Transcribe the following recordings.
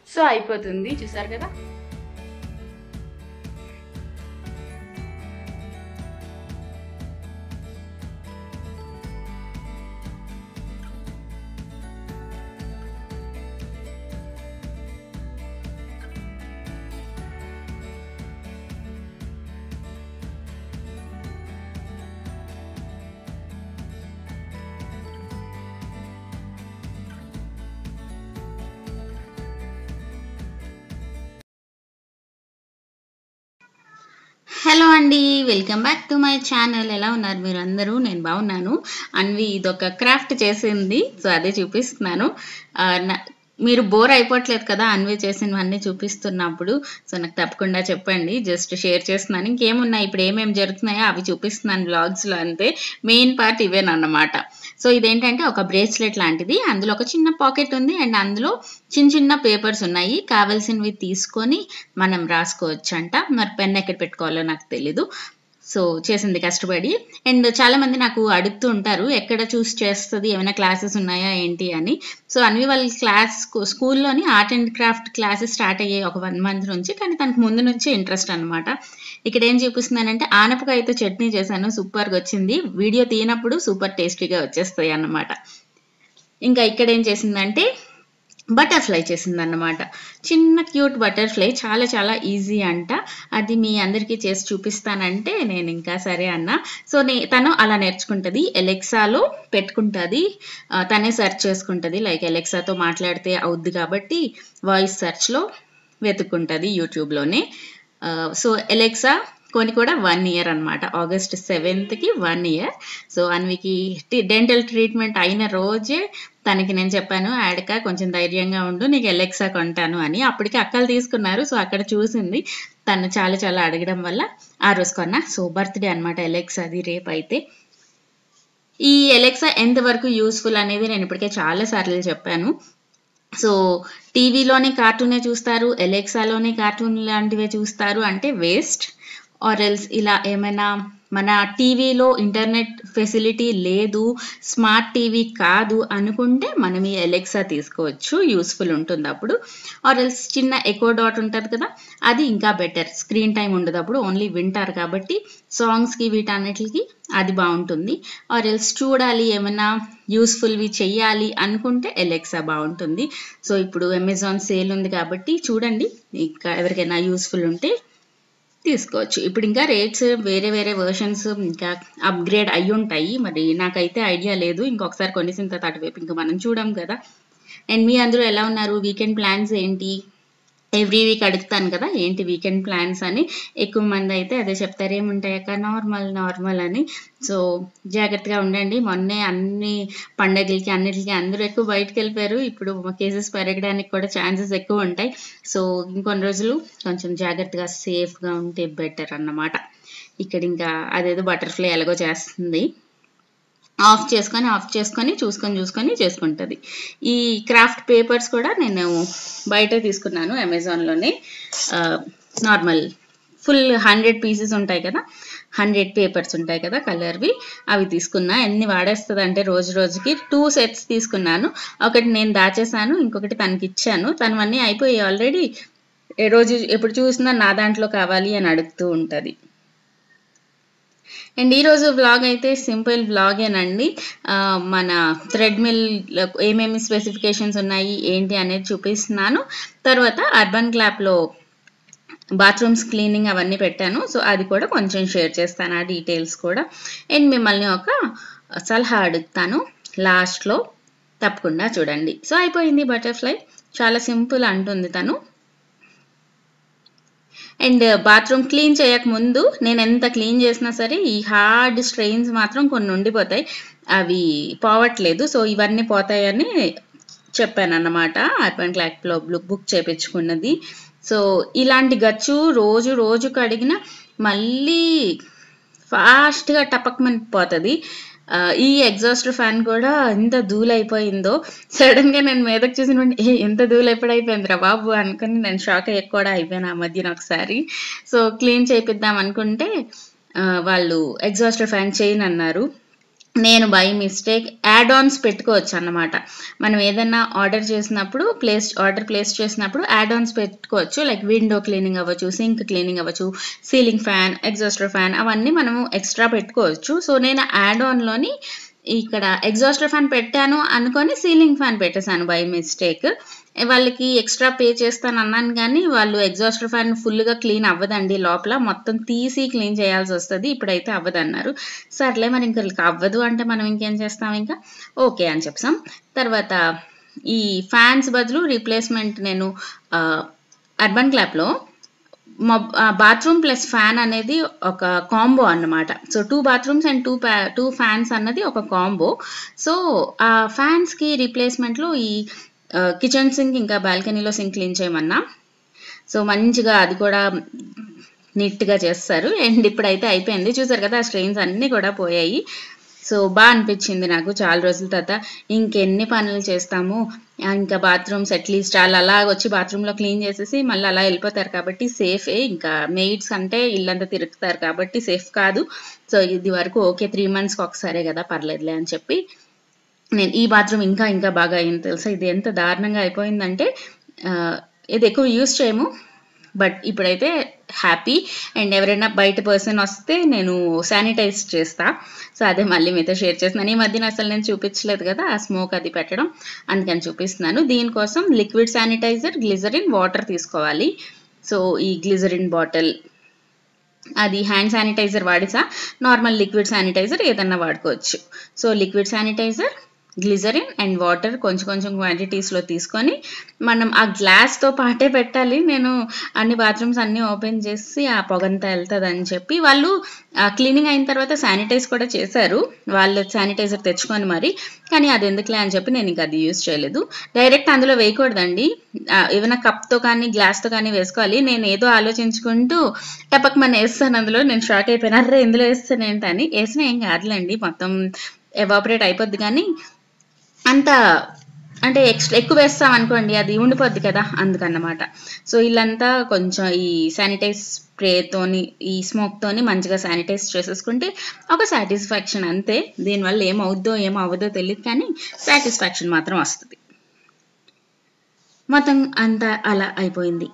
So అయిపోతుంది చూసారు కదా హలో అండి welcome back to my channel ఎలా ఉన్నారు మీరు అందరూ నేను బాగున్నాను అన్వి ఇదొక క్రాఫ్ట్ చేసింది సో అదే చూపిస్తున్నాను ఆ, నా- మీరు బోర్ అయిపోవట్లేదు కదా అన్వి చేసినవన్నీ చూపిస్తున్నప్పుడు సో నాకు తప్పకుండా చెప్పండి జస్ట్ షేర్ చేస్తున్నాను ఇంకేమున్నాయి ఇప్పుడు ఏమేమి జరుగుతున్నాయో అవి చూపిస్తున్నాను వ్లాగ్స్లో అంతే మెయిన్ పార్ట్ ఇవేనన్నమాట సో ఇదేంటంటే ఒక బ్రేస్లెట్ లాంటిది అందులో ఒక చిన్న పాకెట్ ఉంది అండ్ అందులో చిన్న చిన్న పేపర్స్ ఉన్నాయి కావాల్సినవి తీసుకొని మనం రాసుకోవచ్చు అంట మరి పెన్ ఎక్కడ పెట్టుకోవాలో నాకు తెలీదు సో చేసింది కష్టపడి అండ్ చాలా మంది నాకు అడుగుతూ ఉంటారు ఎక్కడ చూస్ చేస్తుంది ఏమైనా క్లాసెస్ ఉన్నాయా ఏంటి అని సో అన్వి వాళ్ళ క్లాస్ స్కూల్లోని art and craft classes start అయ్యాయి ఒక వన్ మంత్ నుంచి కానీ తనకు ముందు నుంచే ఇంట్రెస్ట్ అనమాట ఇక్కడ ఏం చూపిస్తున్నానంటే ఆనపకాయతో చట్నీ చేశాను సూపర్గా వచ్చింది వీడియో తీయనప్పుడు సూపర్ టేస్టీగా వచ్చేస్తాయి అన్నమాట ఇంకా ఇక్కడ ఏం చేసిందంటే బటర్ఫ్లై చేసిందన్నమాట చిన్న క్యూట్ బటర్ఫ్లై చాలా చాలా ఈజీ అంట అది మీ అందరికీ చేసి చూపిస్తానంటే నేను ఇంకా సరే అన్న సో నే తను అలా నేర్చుకుంటుంది ఎలెక్సాలో పెట్టుకుంటుంది ఆ, తనే సెర్చ్ చేసుకుంటుంది లైక్ ఎలెక్సాతో మాట్లాడితే అవుద్ది కాబట్టి వాయిస్ సెర్చ్లో వెతుక్కుంటుంది యూట్యూబ్లోనే సో ఎలెక్సా కొని కూడా వన్ ఇయర్ అనమాట ఆగస్ట్ సెవెంత్కి వన్ ఇయర్ సో అన్వికి డెంటల్ ట్రీట్మెంట్ అయిన రోజే తనకి నేను చెప్పాను యాడక కొంచెం ధైర్యంగా ఉండు నీకు ఎలెక్సా కొంటాను అని అప్పటికి అక్కలు తీసుకున్నారు సో అక్కడ చూసింది తను చాలా చాలా అడగడం వల్ల ఆ రోజు కొన్నా సో బర్త్డే అనమాట ఎలెక్సాది రేపు అయితే ఈ ఎలెక్సా ఎంతవరకు యూస్ఫుల్ అనేది నేను ఇప్పటికే చాలా సార్లు చెప్పాను సో టీవీలోనే కార్టూనే చూస్తారు ఎలెక్సాలోనే కార్టూన్ లాంటివే చూస్తారు అంటే వేస్ట్ ఆర్ ఎల్స్ ఇలా ఏమైనా మన టీవీలో ఇంటర్నెట్ ఫెసిలిటీ లేదు స్మార్ట్ టీవీ కాదు అనుకుంటే మనం ఈ ఎలెక్సా తీసుకోవచ్చు యూస్ఫుల్ ఉంటుంది అప్పుడు ఆర్ ఎల్స్ చిన్న ఎకో డాట్ ఉంటుంది కదా అది ఇంకా బెటర్ స్క్రీన్ టైం ఉండదు అప్పుడు ఓన్లీ వింటారు కాబట్టి సాంగ్స్కి వీటన్నిటికి అది బాగుంటుంది ఆర్ ఎల్స్ చూడాలి ఏమైనా యూస్ఫుల్వి చెయ్యాలి అనుకుంటే ఎలెక్సా బాగుంటుంది సో ఇప్పుడు అమెజాన్ సేల్ ఉంది కాబట్టి చూడండి ఇంకా ఎవరికైనా యూస్ఫుల్ ఉంటే తీసుకోవచ్చు ఇప్పుడు ఇంకా రేట్స్ వేరే వేరే వర్షన్స్ ఇంకా అప్గ్రేడ్ అయి ఉంటాయి మరి నాకైతే ఐడియా లేదు ఇంకొకసారి కొనేసిన తర్వాత అటువైపు ఇంకా మనం చూడం కదా అండ్ మీ అందరూ ఎలా ఉన్నారు వీకెండ్ ప్లాన్స్ ఏంటి ఎవ్రీ వీక్ అడుగుతాను కదా ఏంటి వీకెండ్ ప్లాన్స్ అని ఎక్కువ మంది అయితే అదే చెప్తారు ఏముంటాయి అక్క నార్మల్ నార్మల్ అని సో జాగ్రత్తగా ఉండండి మొన్నే అన్ని పండగలకి అన్నిటికి అందరూ ఎక్కువ బయటకు వెళ్ళిపోయారు ఇప్పుడు కేసెస్ పెరగడానికి కూడా ఛాన్సెస్ ఎక్కువ ఉంటాయి సో ఇంకొన్ని రోజులు కొంచెం జాగ్రత్తగా సేఫ్గా ఉంటే బెటర్ అన్నమాట ఇక్కడ ఇంకా అదేదో బటర్ఫ్లై ఎలాగో చేస్తుంది ఆఫ్ చేసుకొని ఆఫ్ చేసుకొని చూసుకొని చూసుకొని చేసుకుంటుంది ఈ క్రాఫ్ట్ పేపర్స్ కూడా నేను బయట తీసుకున్నాను అమెజాన్లోనే నార్మల్ ఫుల్ హండ్రెడ్ పీసెస్ ఉంటాయి కదా హండ్రెడ్ పేపర్స్ ఉంటాయి కదా కలర్వి అవి తీసుకున్నా ఎన్ని వాడేస్తుంది అంటే రోజు రోజుకి టూ సెట్స్ తీసుకున్నాను ఒకటి నేను దాచేసాను ఇంకొకటి తనకి ఇచ్చాను తనవన్నీ అయిపోయాయి ఆల్రెడీ రోజు ఎప్పుడు చూసినా నా దాంట్లో కావాలి అని అడుగుతూ ఉంటుంది అండ్ ఈరోజు వ్లాగ్ అయితే సింపుల్ వ్లాగేనండి ఆ, మన థ్రెడ్మిల్ ఏమేమి స్పెసిఫికేషన్స్ ఉన్నాయి ఏంటి అనేది చూపిస్తున్నాను తర్వాత అర్బన్ క్లాప్లో బాత్రూమ్స్ క్లీనింగ్ అవన్నీ పెట్టాను సో అది కూడా కొంచెం షేర్ చేస్తాను ఆ డీటెయిల్స్ కూడా అండ్ మిమ్మల్ని ఒక సలహా అడుగుతాను లాస్ట్లో తప్పకుండా చూడండి సో అయిపోయింది బటర్ఫ్లై చాలా సింపుల్ అంటుంది తను అండ్ బాత్రూమ్ క్లీన్ చేయక ముందు నేను ఎంత క్లీన్ చేసినా సరే ఈ హార్డ్ స్ట్రెయిన్స్ మాత్రం కొన్ని ఉండిపోతాయి అవి పోవట్లేదు సో ఇవన్నీ పోతాయని చెప్పాను అన్నమాట అర్బన్ క్లాక్లో బుక్ చేపించుకున్నది సో ఇలాంటి గచ్చు రోజు రోజు కడిగిన మళ్ళీ ఫాస్ట్గా టపక్మని పోతుంది ఆ, ఈ ఎగ్జాస్ట్ ఫ్యాన్ కూడా ఎంత ధూళైపోయిందో సడన్ గా నేను మీదకి చూసిన వెంటనే, ఏ ఎంత ధూళి ఎప్పుడైపోయిందిరా బాబు అనుకుని నేను షాక్ అయ్యి కూడా అయిపోయాను ఆ మధ్యన ఒకసారి సో క్లీన్ చేపిద్దాం అనుకుంటే ఆ, వాళ్ళు ఎగ్జాస్ట్ ఫ్యాన్ చేయను అన్నారు నేను బై మిస్టేక్ యాడ్ ఆన్స్ పెట్టుకోవచ్చు అన్నమాట మనం ఏదైనా ఆర్డర్ చేసినప్పుడు ప్లేస్ ఆర్డర్ ప్లేస్ చేసినప్పుడు యాడ్ ఆన్స్ పెట్టుకోవచ్చు లైక్ విండో క్లీనింగ్ అవ్వచ్చు సింక్ క్లీనింగ్ అవ్వచ్చు సీలింగ్ ఫ్యాన్ ఎగ్జాస్టర్ ఫ్యాన్ అవన్నీ మనము ఎక్స్ట్రా పెట్టుకోవచ్చు సో నేను యాడ్ ఆన్లోని ఇక్కడ ఎగ్జాస్టర్ ఫ్యాన్ పెట్టాను అనుకొని సీలింగ్ ఫ్యాన్ పెట్టేశాను బై మిస్టేక్ వాళ్ళకి ఎక్స్ట్రా పే చేస్తాను అన్నాను కానీ వాళ్ళు ఎగ్జాస్టర్ ఫ్యాన్ ఫుల్గా క్లీన్ అవ్వదండి లోపల మొత్తం తీసి క్లీన్ చేయాల్సి వస్తుంది ఇప్పుడైతే అవ్వదన్నారు సర్లే మరి ఇంకా వీళ్ళకి అవ్వదు అంటే మనం ఇంకేం చేస్తాం ఇంకా ఓకే అని చెప్తాం తర్వాత ఈ ఫ్యాన్స్ బదులు రీప్లేస్మెంట్ నేను అర్బన్ క్లాప్లో బాత్రూమ్ ప్లస్ ఫ్యాన్ అనేది ఒక కాంబో అన్నమాట so two bathrooms and two two fans అన్నది ఒక కాంబో సో ఆ ఫ్యాన్స్కి రీప్లేస్మెంట్లో ఈ కిచెన్ సింక్ ఇంకా బాల్కనీలో సింక్ క్లీన్ చేయమన్నా సో మంచిగా అది కూడా నీట్గా చేస్తారు అండ్ ఇప్పుడైతే అయిపోయింది చూసారు కదా ఆ స్ట్రెయిన్స్ అన్నీ కూడా పోయాయి సో బాగా అనిపించింది నాకు చాలా రోజుల తర్వాత ఇంకెన్ని పనులు చేస్తాము ఇంకా బాత్రూమ్స్ అట్లీస్ట్ వాళ్ళు అలా వచ్చి బాత్రూంలో క్లీన్ చేసేసి మళ్ళీ అలా వెళ్ళిపోతారు కాబట్టి సేఫే ఇంకా మెయిడ్స్ అంటే ఇల్లంతా తిరుగుతారు కాబట్టి సేఫ్ కాదు సో ఇది వరకు ఓకే త్రీ మంత్స్కి ఒకసారే కదా పర్లేదులే అని చెప్పి నేను ఈ బాత్రూమ్ ఇంకా ఇంకా బాగా అయింది తెలుసా ఇది ఎంత దారుణంగా అయిపోయిందంటే ఇది ఎక్కువ యూస్ చేయము బట్ ఇప్పుడైతే హ్యాపీ అండ్ ఎవరైనా బయట పర్సన్ వస్తే నేను శానిటైజ్ చేస్తా సో అదే మళ్ళీ మీతో షేర్ చేస్తున్నాను ఈ మధ్యన అసలు నేను చూపించలేదు కదా ఆ స్మోక్ అది పెట్టడం అందుకని చూపిస్తున్నాను దీనికోసం లిక్విడ్ శానిటైజర్ గ్లిజరిన్ వాటర్ తీసుకోవాలి సో ఈ గ్లిజరిన్ బాటిల్ అది హ్యాండ్ శానిటైజర్ వాడిసా నార్మల్ లిక్విడ్ శానిటైజర్ ఏదన్నా వాడుకోవచ్చు so liquid sanitiser glycerine and water కొంచెం కొంచెం క్వాంటిటీస్లో తీసుకొని మనం ఆ గ్లాస్తో పాటే పెట్టాలి నేను అన్ని బాత్రూమ్స్ అన్నీ ఓపెన్ చేసి ఆ పొగంతా వెళ్తుంది అని చెప్పి వాళ్ళు క్లీనింగ్ అయిన తర్వాత శానిటైజ్ కూడా చేశారు వాళ్ళు శానిటైజర్ తెచ్చుకొని మరి కానీ అది ఎందుకులే అని చెప్పి నేను ఇంకా అది యూజ్ చేయలేదు డైరెక్ట్ అందులో వేయకూడదండి ఏమైనా కప్తో కానీ గ్లాస్తో కానీ వేసుకోవాలి నేను ఏదో ఆలోచించుకుంటూ టపక్ మన వేస్తాను అందులో నేను షాక్ అయిపోయినా అర్రే ఇందులో వేస్తాను ఏంటని వేసినా ఏం కాదులేండి మొత్తం ఎవాపరేట్ అయిపోద్ది కానీ అంత అంటే ఎక్స్ట్రా ఎక్కువ వేస్తాం అనుకోండి అది ఉండిపోద్ది కదా అందుకన్నమాట సో వీళ్ళంతా కొంచెం ఈ శానిటైజ్ స్ప్రేతోని ఈ స్మోక్తోని మంచిగా శానిటైజ్ చేసేసుకుంటే ఒక సాటిస్ఫాక్షన్ అంతే దీనివల్ల ఏమవుద్దో ఏమవ్వదో తెలియదు కానీ సాటిస్ఫాక్షన్ మాత్రం వస్తుంది మొత్తం అంతా అలా అయిపోయింది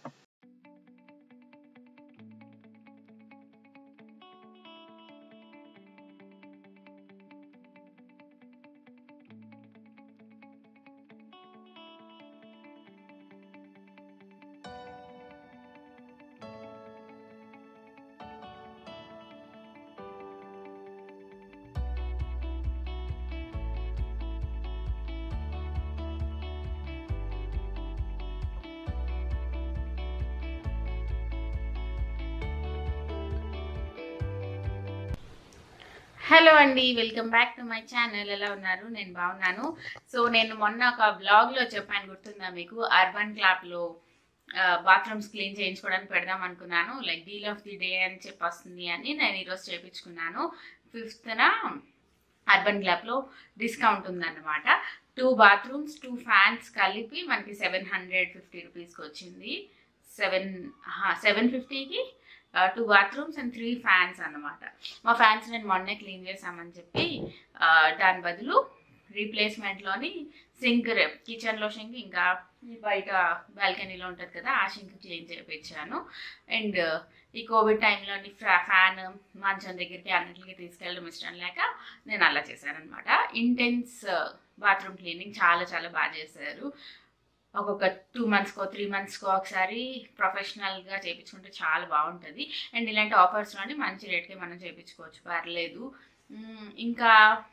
హలో అండి welcome back to my channel ఎలా ఉన్నారు నేను బాగున్నాను సో నేను మొన్న ఒక బ్లాగ్లో చెప్పాను గుర్తుందా మీకు అర్బన్ క్లాప్లో బాత్రూమ్స్ క్లీన్ చేయించుకోవడానికి పెడదాం అనుకున్నాను like deal of the day అని చెప్పి వస్తుంది అని నేను ఈరోజు చేయించుకున్నాను ఫిఫ్త్న అర్బన్ క్లాప్లో డిస్కౌంట్ ఉందన్నమాట టూ బాత్రూమ్స్ టూ ఫ్యాన్స్ కలిపి మనకి సెవెన్ హండ్రెడ్ ఫిఫ్టీ రూపీస్కి వచ్చింది సెవెన్ సెవెన్ ఫిఫ్టీకి two bathrooms and three fans అన్నమాట మా ఫ్యాన్స్ నేను మొన్నే క్లీన్ చేసామని చెప్పి ఆ, దాని బదులు రీప్లేస్మెంట్లోని సింక్ కిచెన్లో సింక్ ఇంకా ఈ బయట బాల్కనీలో ఉంటుంది కదా ఆ సింక్ క్లీన్ చేయించాను అండ్ ఈ కోవిడ్ టైంలోని ఫ్యాన్ మంచం దగ్గరికి అన్నింటికి తీసుకెళ్ళడం ఇష్టం లేక నేను అలా చేశాను అనమాట ఇంటెన్స్ బాత్రూమ్ క్లీనింగ్ చాలా చాలా బాగా చేశారు ఒక్కొక్క టూ మంత్స్కో త్రీ మంత్స్కో ఒకసారి ప్రొఫెషనల్గా చేయించుకుంటే చాలా బాగుంటుంది అండ్ ఇలాంటి ఆఫర్స్లోని మంచి రేట్కి మనం చేయించుకోవచ్చు పర్లేదు మ్, ఇంకా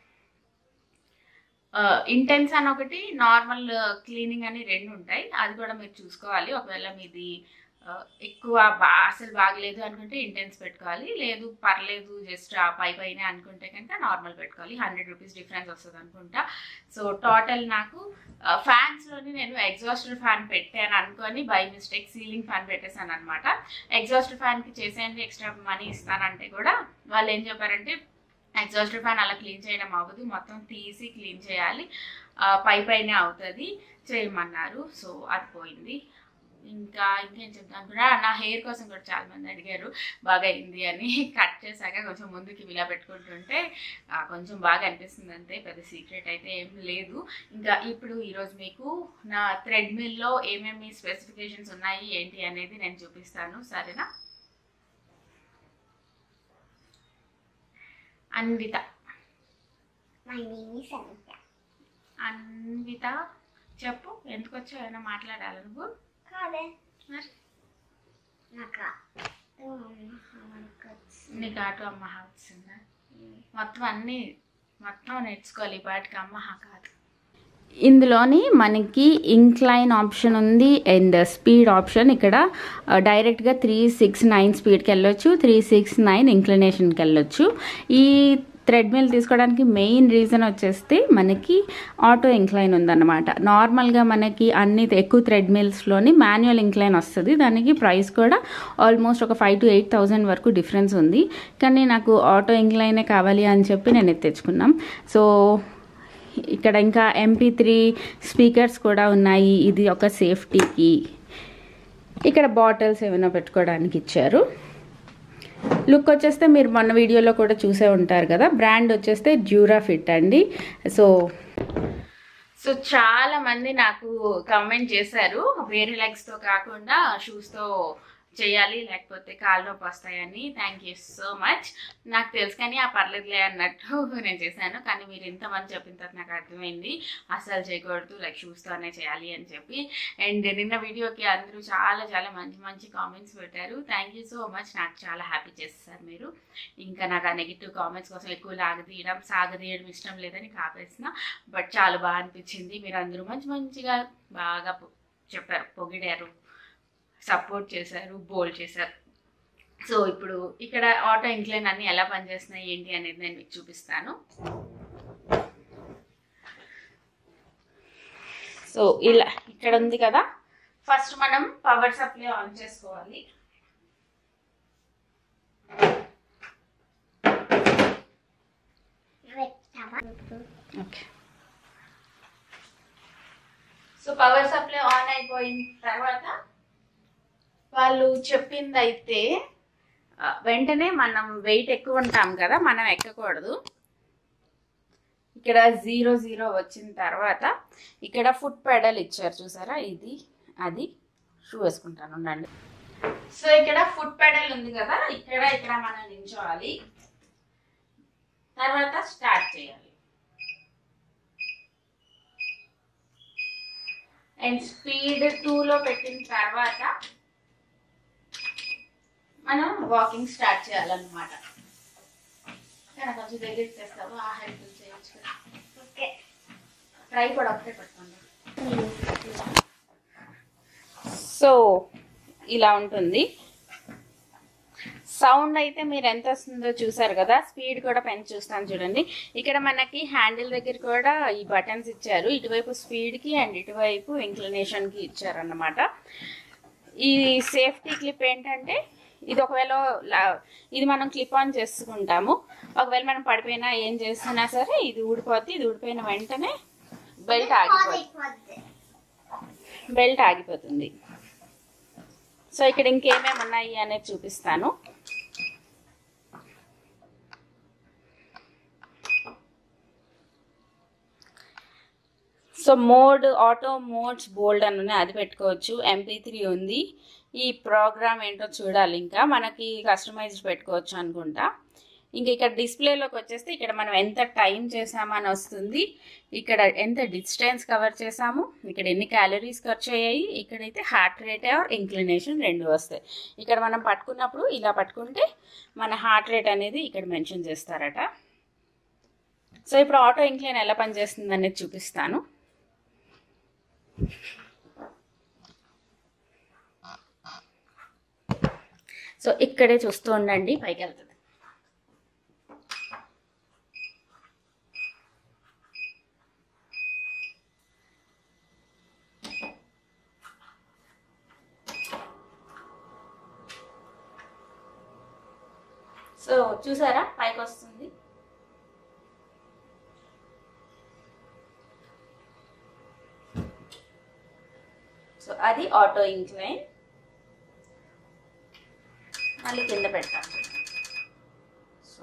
ఇంటెన్స్ అని ఒకటి నార్మల్ క్లీనింగ్ అని రెండు ఉంటాయి అది కూడా మీరు చూసుకోవాలి ఒకవేళ మీది ఆ, ఎక్కువ బా అసలు బాగలేదు అనుకుంటే ఇంటెన్స్ పెట్టుకోవాలి లేదు పర్లేదు జస్ట్ ఆ పై పైన అనుకుంటే కనుక నార్మల్ పెట్టుకోవాలి హండ్రెడ్ రూపీస్ డిఫరెన్స్ వస్తుంది అనుకుంటా సో టోటల్ నాకు ఫ్యాన్స్లోని నేను ఎగ్జాస్టర్ ఫ్యాన్ పెట్టాను అనుకొని బై మిస్టేక్ సీలింగ్ ఫ్యాన్ పెట్టేశాను అనమాట ఎగ్జాస్టర్ ఫ్యాన్కి చేసేయండి ఎక్స్ట్రా మనీ ఇస్తానంటే కూడా వాళ్ళు ఏం చెప్పారంటే ఎగ్జాస్టర్ ఫ్యాన్ అలా క్లీన్ చేయడం అవ్వదు మొత్తం తీసి క్లీన్ చేయాలి ఆ, పై పైనే అవుతుంది చేయమన్నారు సో అది పోయింది ఇంకా ఇంకేం చెప్తాను అనుకున్నా నా హెయిర్ కోసం కూడా చాలా మంది అడిగారు బాగా అయింది అని కట్ చేశాక కొంచెం ముందుకి ఇలా పెట్టుకుంటుంటే ఆ, కొంచెం బాగా అనిపిస్తుంది అంతే పెద్ద సీక్రెట్ అయితే ఏం లేదు ఇంకా ఇప్పుడు ఈరోజు మీకు నా థ్రెడ్మిల్లో ఏమేమి స్పెసిఫికేషన్స్ ఉన్నాయి ఏంటి అనేది నేను చూపిస్తాను సరేనా Anvitha My name is Anita. Anvitha చెప్పు ఎందుకు వచ్చావు ఏమైనా మాట్లాడాలి నువ్వు కాదే మరి నాకు మనకు నీకు ఆటో అమ్మ వచ్చిందా మొత్తం అన్నీ మొత్తం నేర్చుకోవాలి ఈ పాటికి అమ్మ కాదు ఇందులోని మనకి ఇంక్లైన్ ఆప్షన్ ఉంది అండ్ స్పీడ్ ఆప్షన్ ఇక్కడ డైరెక్ట్గా త్రీ సిక్స్ నైన్ స్పీడ్కి వెళ్ళొచ్చు త్రీ సిక్స్ నైన్ ఇంక్లినేషన్కి వెళ్ళొచ్చు ఈ థ్రెడ్మిల్ తీసుకోవడానికి మెయిన్ రీజన్ వచ్చేస్తే మనకి ఆటో ఇంక్లైన్ ఉందన్నమాట నార్మల్గా మనకి అన్ని ఎక్కువ థ్రెడ్మిల్స్లోని మాన్యువల్ ఇంక్లైన్ వస్తుంది దానికి ప్రైస్ కూడా ఆల్మోస్ట్ ఒక ఫైవ్ టు ఎయిట్ థౌజండ్ వరకు డిఫరెన్స్ ఉంది కానీ నాకు ఆటో ఇంక్లైనే కావాలి అని చెప్పి నేను ఇది తెచ్చుకున్నాం సో ఇక్కడ ఇంకా ఎంపీ త్రీ స్పీకర్స్ కూడా ఉన్నాయి ఇది ఒక సేఫ్టీకి ఇక్కడ బాటిల్స్ ఏమైనా పెట్టుకోవడానికి ఇచ్చారు లుక్ వచ్చేస్తే మీరు మొన్న వీడియోలో కూడా చూసే ఉంటారు కదా బ్రాండ్ వచ్చేస్తే డ్యూరా ఫిట్ అండి సో సో చాలా మంది నాకు కమెంట్ చేశారు వేరే లెగ్స్తో కాకుండా షూస్తో చేయాలి లేకపోతే కాళ్ళు నొప్పి వస్తాయని థ్యాంక్ యూ సో మచ్ నాకు తెలుసు కానీ ఆ పర్లేదులే అన్నట్టు నేను చేశాను కానీ మీరు ఇంతమంది చెప్పిన తర్వాత నాకు అర్థమైంది అస్సలు చేయకూడదు లైక్ షూస్తోనే చేయాలి అని చెప్పి అండ్ నిన్న వీడియోకి అందరూ చాలా చాలా మంచి మంచి కామెంట్స్ పెట్టారు థ్యాంక్ యూ సో మచ్ నాకు చాలా హ్యాపీ చేస్తారు మీరు ఇంకా నాకు ఆ నెగిటివ్ కామెంట్స్ కోసం ఎక్కువ లాగదీయడం సాగదీయడం ఇష్టం లేదని కాపేసిన బట్ చాలా బాగా అనిపించింది మీరు అందరూ మంచి మంచిగా బాగా పొ- చెప్పారు పొగిడారు సపోర్ట్ చేశారు బోల్ చేశారు సో ఇప్పుడు ఇక్కడ ఆటో ఇంక్లైన్ అన్ని ఎలా పనిచేస్తున్నాయి ఏంటి అనేది నేను మీకు చూపిస్తాను సో ఇలా ఇక్కడ ఉంది కదా ఫస్ట్ మనం పవర్ సప్లై ఆన్ చేసుకోవాలి పెట్టావా okay so power supply on అయిపోయిన తర్వాత వాళ్ళు చెప్పింది అయితే ఆ, వెంటనే మనం వెయిట్ ఎక్కువ ఉంటాం కదా మనం ఎక్కకూడదు ఇక్కడ జీరో జీరో వచ్చిన తర్వాత ఇక్కడ ఫుట్ పెడల్ ఇచ్చారు చూసారా ఇది అది షూ వేసుకుంటాను ఉండండి సో ఇక్కడ ఫుట్ పెడల్ ఉంది కదా ఇక్కడ ఇక్కడ మనం నించోవాలి తర్వాత స్టార్ట్ చేయాలి అండ్ స్పీడ్ టూలో పెట్టిన తర్వాత మనం వాకింగ్ స్టార్ట్ చేయాలన్నమాట కానీ కొంచెం దగ్గరికి తెస్తావు ఆ హెల్ప్ చేయొచ్చు కదా ఓకే ట్రై కూడా ఒకటే పెట్టుకోండి సో ఇలా ఉంటుంది సౌండ్ అయితే మీరు ఎంత వస్తుందో చూసారు కదా స్పీడ్ కూడా పెంచి చూస్తాను చూడండి ఇక్కడ మనకి హ్యాండిల్ దగ్గర కూడా ఈ బటన్స్ ఇచ్చారు ఇటువైపు స్పీడ్కి అండ్ ఇటువైపు ఇంక్లినేషన్కి ఇచ్చారు అన్నమాట ఈ సేఫ్టీ క్లిప్ ఏంటంటే ఇది ఒకవేళ లా- ఇది మనం క్లిప్ ఆన్ చేసుకుంటాము ఒకవేళ మనం పడిపోయినా ఏం చేసినా సరే ఇది ఊడిపోద్ది ఇది ఊడిపోయిన వెంటనే బెల్ట్ ఆగిపోద్ది బెల్ట్ ఆగిపోతుంది సో ఇక్కడ ఇంకేమేమి ఉన్నాయి అనేది చూపిస్తాను so mode auto modes bold అని ఉన్నాయి అది పెట్టుకోవచ్చు ఎంపీ త్రీ ఉంది ఈ ప్రోగ్రామ్ ఏంటో చూడాలి ఇంకా మనకి కస్టమైజ్డ్ పెట్టుకోవచ్చు అనుకుంటా ఇంక ఇక్కడ డిస్ప్లేలోకి వచ్చేస్తే ఇక్కడ మనం ఎంత టైం చేసామని వస్తుంది ఇక్కడ ఎంత డిస్టెన్స్ కవర్ చేసాము ఇక్కడ ఎన్ని క్యాలరీస్ ఖర్చు అయ్యాయి ఇక్కడైతే హార్ట్ రేట్ ఆర్ ఇంక్లినేషన్ రెండు వస్తాయి ఇక్కడ మనం పట్టుకున్నప్పుడు ఇలా పట్టుకుంటే మన హార్ట్ రేట్ అనేది ఇక్కడ మెన్షన్ చేస్తారట సో ఇప్పుడు ఆటో ఇంక్లైన్ ఎలా పనిచేస్తుంది అనేది చూపిస్తాను సో ఇక్కడే చూస్తూ ఉండండి పైకి వెళ్తుంది సో చూసారా పైకి వస్తుంది సో అది ఆటో ఇంక్లైన్ మళ్ళీ కింద పెడతాను సో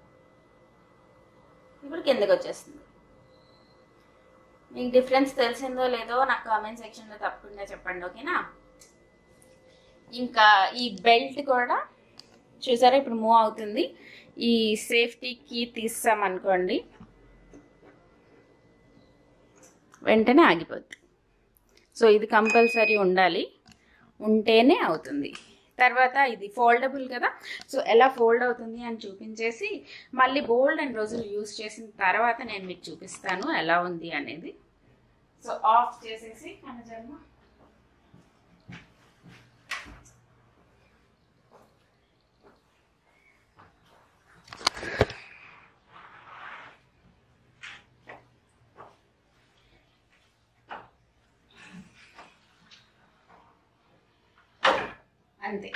ఇప్పుడు కిందకి వచ్చేస్తుంది మీకు డిఫరెన్స్ తెలిసిందో లేదో నాకు కామెంట్ సెక్షన్లో తప్పకుండా చెప్పండి ఓకేనా ఇంకా ఈ బెల్ట్ కూడా చూసారా ఇప్పుడు మూవ్ అవుతుంది ఈ సేఫ్టీకి తీస్తామనుకోండి వెంటనే ఆగిపోద్ది సో ఇది కంపల్సరీ ఉండాలి ఉంటేనే అవుతుంది తర్వాత ఇది ఫోల్డబుల్ కదా సో ఎలా ఫోల్డ్ అవుతుంది అని చూపించేసి మళ్ళీ బోల్డ్ అండ్ రోజులు యూస్ చేసిన తర్వాత నేను మీకు చూపిస్తాను ఎలా ఉంది అనేది సో ఆఫ్ చేసేసి కనజన్మ అంతే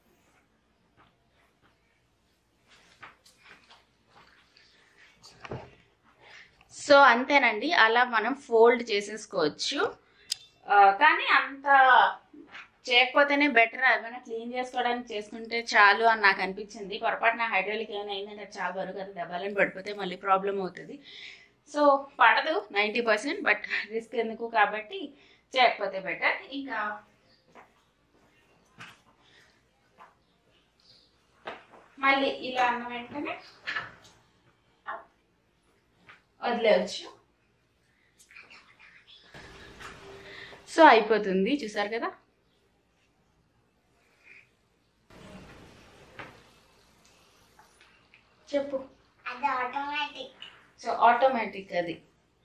సో అంతేనండి అలా మనం ఫోల్డ్ చేసేసుకోవచ్చు ఆ, కానీ అంత చేయకపోతేనే బెటర్ ఏమైనా క్లీన్ చేసుకోవడానికి చేసుకుంటే చాలు అని నాకు అనిపించింది పొరపాటున హైడ్రాలిక్ ఏమైనా అయిందంటే అది చాలా బరువు కదా దెబ్బలని పడిపోతే మళ్ళీ ప్రాబ్లం అవుతుంది సో పడదు నైంటీ పర్సెంట్ బట్ రిస్క్ ఎందుకు కాబట్టి చేయకపోతే బెటర్ ఇంకా మళ్ళీ ఇలా అన్న వెంటనే వదిలేవచ్చు సో అయిపోతుంది చూసారు కదా చెప్పు అది ఆటోమేటిక్ సో ఆటోమేటిక్ అది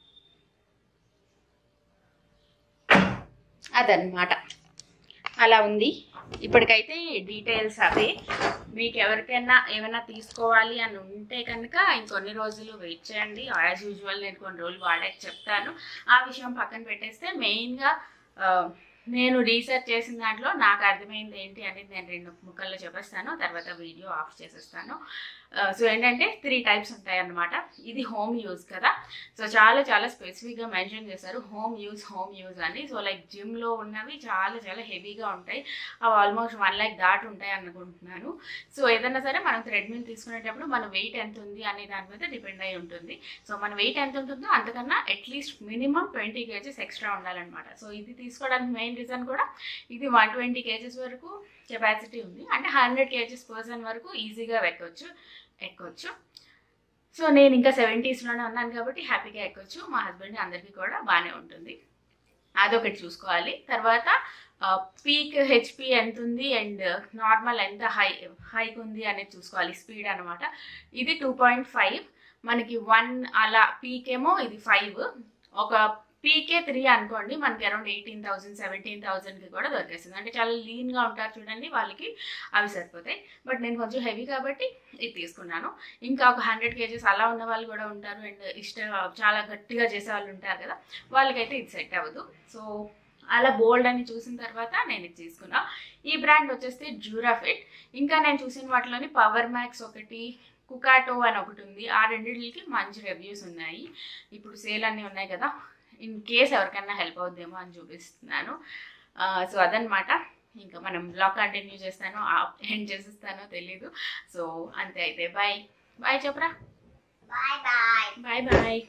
అదనమాట అలా ఉంది ఇప్పటికైతే డీటెయిల్స్ అవే మీకు ఎవరికైనా ఏమైనా తీసుకోవాలి అని ఉంటే కనుక ఇంకొన్ని రోజులు వెయిట్ చేయండి యాజ్ యూజువల్ నేను కొన్ని రోజులు వాడాక చెప్తాను ఆ విషయం పక్కన పెట్టేస్తే మెయిన్గా నేను రీసెర్చ్ చేసిన దాంట్లో నాకు అర్థమైంది ఏంటి అనేది నేను రెండు ముక్కల్లో చెప్పేస్తాను తర్వాత వీడియో ఆఫ్ చేసేస్తాను సో ఏంటంటే త్రీ టైప్స్ ఉంటాయి అన్నమాట ఇది హోమ్ యూజ్ కదా సో చాలా చాలా స్పెసిఫిక్గా మెన్షన్ చేశారు హోమ్ యూజ్ హోమ్ యూజ్ అని సో లైక్ జిమ్లో ఉన్నవి చాలా చాలా హెవీగా ఉంటాయి అవి ఆల్మోస్ట్ వన్ ల్యాక్ దాటి ఉంటాయి అనుకుంటున్నాను సో ఏదైనా సరే మనం థ్రెడ్మిల్ తీసుకునేటప్పుడు మన వెయిట్ ఎంత ఉంది అనే దాని మీద డిపెండ్ అయి ఉంటుంది సో మన వెయిట్ ఎంత ఉంటుందో అంతకన్నా at least minimum twenty kgs extra ఉండాలన్నమాట సో ఇది తీసుకోవడానికి మెయిన్ రీజన్ కూడా ఇది వన్ ట్వంటీ కేజెస్ వరకు కెపాసిటీ ఉంది అంటే హండ్రెడ్ కేజెస్ పర్సన్ వరకు ఈజీగా ఎక్కొచ్చు ఎక్కొచ్చు సో నేను ఇంకా సెవెంటీస్లోనే ఉన్నాను కాబట్టి హ్యాపీగా ఎక్కొచ్చు మా హస్బెండ్ అందరికీ కూడా బాగానే ఉంటుంది అదొకటి చూసుకోవాలి తర్వాత పీక్ హెచ్పి ఎంత ఉంది అండ్ నార్మల్ ఎంత హై హైక్ ఉంది అనేది చూసుకోవాలి స్పీడ్ అనమాట ఇది టూ పాయింట్ ఫైవ్ మనకి వన్ అలా పీక్ ఏమో ఇది ఫైవ్ ఒక పీకే త్రీ అనుకోండి మనకి అరౌండ్ ఎయిటీన్ థౌసండ్ సెవెంటీన్ థౌసండ్కి కూడా దొరికేస్తుంది అంటే చాలా లీన్గా ఉంటారు చూడండి వాళ్ళకి అవి సరిపోతాయి బట్ నేను కొంచెం హెవీ కాబట్టి ఇది తీసుకున్నాను ఇంకా ఒక హండ్రెడ్ కేజెస్ అలా ఉన్న వాళ్ళు కూడా ఉంటారు అండ్ ఇష్టం చాలా గట్టిగా చేసే వాళ్ళు ఉంటారు కదా వాళ్ళకైతే ఇది సెట్ అవ్వదు సో అలా బోల్డ్ అని చూసిన తర్వాత నేను ఇది తీసుకున్నా ఈ బ్రాండ్ వచ్చేస్తే జూరాఫిట్ ఇంకా నేను చూసిన వాటిలోని పవర్ మ్యాక్స్ ఒకటి కుకాటో అని ఒకటి ఉంది ఆ రెండింటికి మంచి రివ్యూస్ ఉన్నాయి ఇప్పుడు సేల్ అన్నీ ఉన్నాయి కదా ఇన్ కేస్ ఎవరికైనా హెల్ప్ అవుద్దేమో అని చూపిస్తున్నాను సో అదనమాట ఇంకా మనం బ్లాగ్ కంటిన్యూ చేస్తానో ఎండ్ చేసేస్తానో తెలీదు సో అంతే అయితే బాయ్ బాయ్ చెప్పరా bye bye bye bye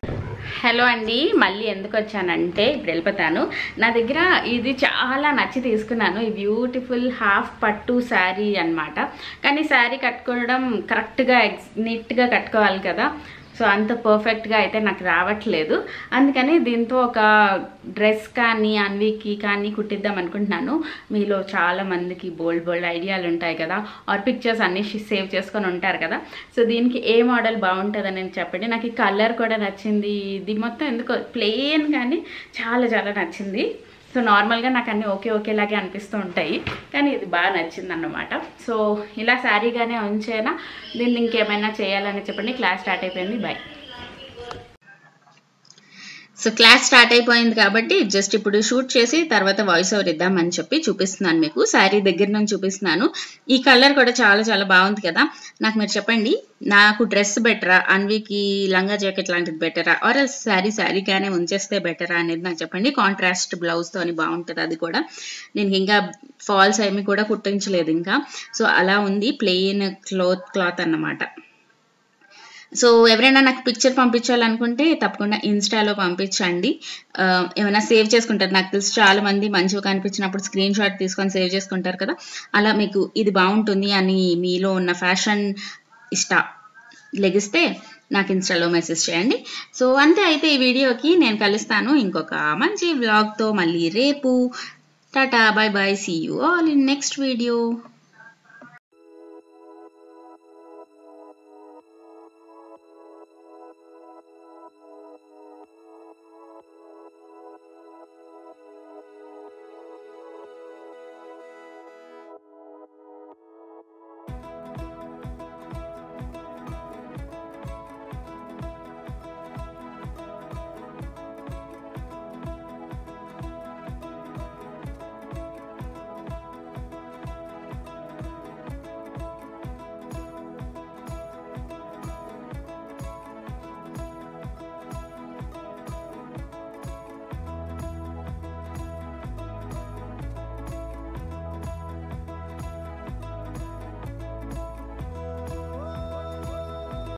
hello అండి మళ్ళీ ఎందుకు వచ్చానంటే ఇప్పుడు వెళ్ళిపోతాను నా దగ్గర ఇది చాలా నచ్చి తీసుకున్నాను ఈ బ్యూటిఫుల్ హాఫ్ పట్టు శారీ అన్నమాట కానీ శారీ కట్టుకోవడం కరెక్ట్గా ఎక్స్ నీట్గా కట్టుకోవాలి కదా సో అంత పర్ఫెక్ట్గా అయితే నాకు రావట్లేదు అందుకని దీంతో ఒక డ్రెస్ కానీ అన్వీకి కానీ కుట్టిద్దాం అనుకుంటున్నాను మీలో చాలా మందికి బోల్డ్ బోల్డ్ ఐడియాలు ఉంటాయి కదా ఆర్ పిక్చర్స్ అన్ని సేవ్ చేసుకొని ఉంటారు కదా సో దీనికి ఏ మోడల్ బాగుంటుందని నేను చెప్పండి నాకు ఈ కలర్ కూడా నచ్చింది ఇది మొత్తం ఎందుకో ప్లెయిన్ కానీ చాలా చాలా నచ్చింది సో నార్మల్గా నాకు అన్నీ ఓకే ఓకేలాగే అనిపిస్తూ ఉంటాయి కానీ ఇది బాగా నచ్చింది అన్నమాట సో ఇలా శారీగానే ఉంచేనా దీన్ని ఇంకేమైనా చేయాలని చెప్పండి క్లాస్ స్టార్ట్ అయిపోయింది బాయ్ సో క్లాస్ స్టార్ట్ అయిపోయింది కాబట్టి జస్ట్ ఇప్పుడు షూట్ చేసి తర్వాత వాయిస్ ఓవర్ ఇద్దామని చెప్పి చూపిస్తున్నాను మీకు శారీ దగ్గర నుంచి చూపిస్తున్నాను ఈ కలర్ కూడా చాలా చాలా బాగుంది కదా నాకు మీరు చెప్పండి నాకు డ్రెస్ బెటరా అన్వికి లంగా జాకెట్ లాంటిది బెటరా ఆర్ ఎల్స్ శారీ శారీగానే ఉంచేస్తే బెటరా అనేది నాకు చెప్పండి కాంట్రాస్ట్ బ్లౌజ్తో అని బాగుంటుంది అది కూడా దీనికి ఇంకా ఫాల్స్ ఏమి కూడా కుట్టించలేదు ఇంకా సో అలా ఉంది ప్లెయిన్ క్లోత్ క్లాత్ అన్నమాట సో ఎవరైనా నాకు పిక్చర్ పంపించాలనుకుంటే తప్పకుండా ఇన్స్టాలో పంపించండి ఆ, ఏమైనా సేవ్ చేసుకుంటారు నాకు తెలిసి చాలా మంది మంచిగా కనిపించినప్పుడు స్క్రీన్ షాట్ తీసుకొని సేవ్ చేసుకుంటారు కదా అలా మీకు ఇది బాగుంటుంది అని మీలో ఉన్న ఫ్యాషన్ ఇష్ట లెగిస్తే నాకు ఇన్స్టాలో మెసేజ్ చేయండి సో అంతే అయితే ఈ వీడియోకి నేను కలుస్తాను ఇంకొక మంచి వ్లాగ్తో మళ్ళీ రేపు tata bye bye see you all in next video